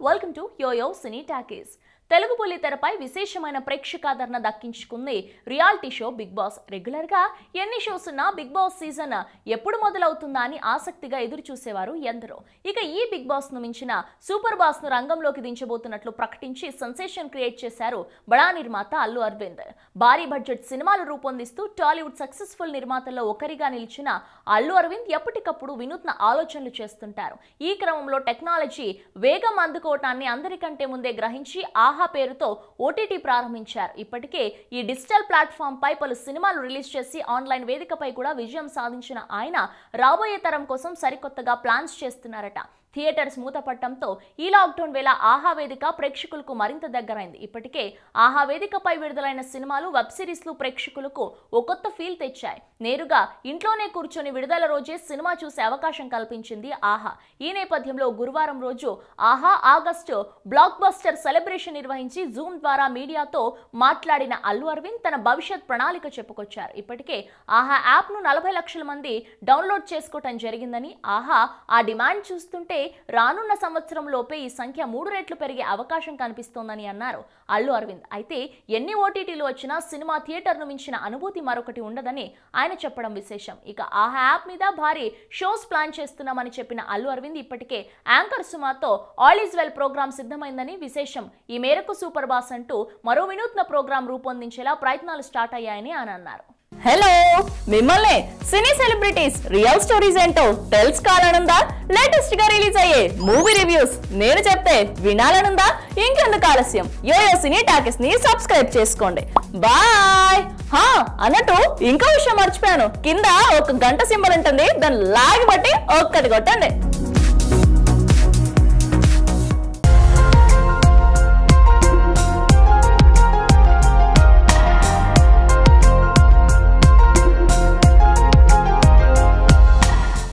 welcome to Yoyo Cine Talkies Telugu పులి తెరపై విశేషమైన ప్రేక్షకాదరణ దక్కించుకుంది reality show Bigg Boss regular గా ఎన్ని షోస్ ఉన్నా బిగ్ బాస్ సీజన్ ఎప్పుడు మొదలవుతుందా అని ఆసక్తిగా ఎదురు చూసేవారు ఎందరో ఇక ఈ బిగ్ బాస్ ను మించిన సూపర్ బాస్ ను రంగంలోకి దించబోతున్నట్లు ప్రకటించి సెన్సేషన్ క్రియేట్ చేశారు బడా నిర్మాత అల్లు అరవింద్ భారీ బడ్జెట్ సినిమాలు రూపొందిస్తూ టాలీవుడ్ సక్సెస్ఫుల్ నిర్మాతల్లో ఒకరిగా నిలిచిన అల్లు అరవింద్ ఎప్పటికప్పుడు వినూత్న ఆలోచనలు చేస్తుంటారు ఈ క్రమంలో టెక్నాలజీ వేగం అందుకోవటాన్ని అందరికంటే ముందే గ్రహించి ఆహా పేరుతో ఓటీటీ ప్రారంభించారు ఇప్పటికే ఈ డిజిటల్ ప్లాట్ఫామ్ పై పలు సినిమాలు రిలీజ్ చేసి ఆన్లైన్ వేదికపై కూడా విజయం సాధించిన ఆయన రాబోయే తరం కోసం సరికొత్తగా ప్లాన్స్ చేస్తున్నారట థియేటర్స్ మూతపట్టడంతో ఈ లాక్డౌన్ వేళ ఆహా వేదిక ప్రేక్షకులకు మరింత దగ్గరైంది ఇప్పటికే ఆహా వేదికపై విడుదలైన సినిమాలు వెబ్ సిరీస్లు ప్రేక్షకులకు ఓ కొత్త ఫీల్ తెచ్చాయి నేరుగా ఇంట్లోనే కూర్చొని విడుదల రోజే సినిమా చూసే అవకాశం కల్పించింది ఆహా ఈ నేపథ్యంలో గురువారం రోజు Aha August blockbuster celebration నిర్వహించి జూమ్ ద్వారా మీడియాతో మాట్లాడిన అల్లు అరవింద్ తన భవిష్యత్ ప్రణాళిక చెప్పుకొచ్చారు ఇప్పటికే ఆహా యాప్ను నలభై లక్షల మంది డౌన్లోడ్ చేసుకోవటం జరిగిందని ఆహా ఆ డిమాండ్ చూస్తుంటే రానున్న సంవత్సరం లోపే ఈ సంఖ్య మూడు రెట్లు పెరిగే అవకాశం కనిపిస్తోందని అన్నారు అల్లు అరవింద్ అయితే ఎన్ని ఓటీటీలు వచ్చినా సినిమా థియేటర్ను మించిన అనుభూతి మరొకటి ఉండదని ఆయన చెప్పడం విశేషం ఇక ఆహా యాప్ మీద భారీ షోస్ ప్లాన్ చేస్తున్నామని చెప్పిన అల్లు అరవింద్ ఇప్పటికే యాంకర్ సుమాతో ఆల్ ఈజ్ వెల్ ప్రోగ్రామ్ సిద్ధమైందని విశేషం ఈ మేరకు సూపర్ బాస్ అంటూ మరో వినూత్న ప్రోగ్రాం రూపొందించేలా ప్రయత్నాలు స్టార్ట్ అయ్యాయని ఆయన అన్నారు హలో మిమ్మల్ని సినీ సెలబ్రిటీస్ రియల్ స్టోరీస్ ఏంటో తెలుసుకోవాలనుందా లేటెస్ట్ గా రిలీజ్ అయ్యే మూవీ రివ్యూస్ నేను చెప్తే వినాలనుందా ఇంకెందుకు ఆలస్యం యోయో సినీ టాకెస్ ని సబ్స్క్రైబ్ చేసుకోండి బాయ్ హా అన్నట్టు ఇంకో విషయం మర్చిపోయాను కింద ఒక గంట సింబల్ ఉంటుంది దాన్ని లాగి బట్టి ఒక్కటి కొట్టండి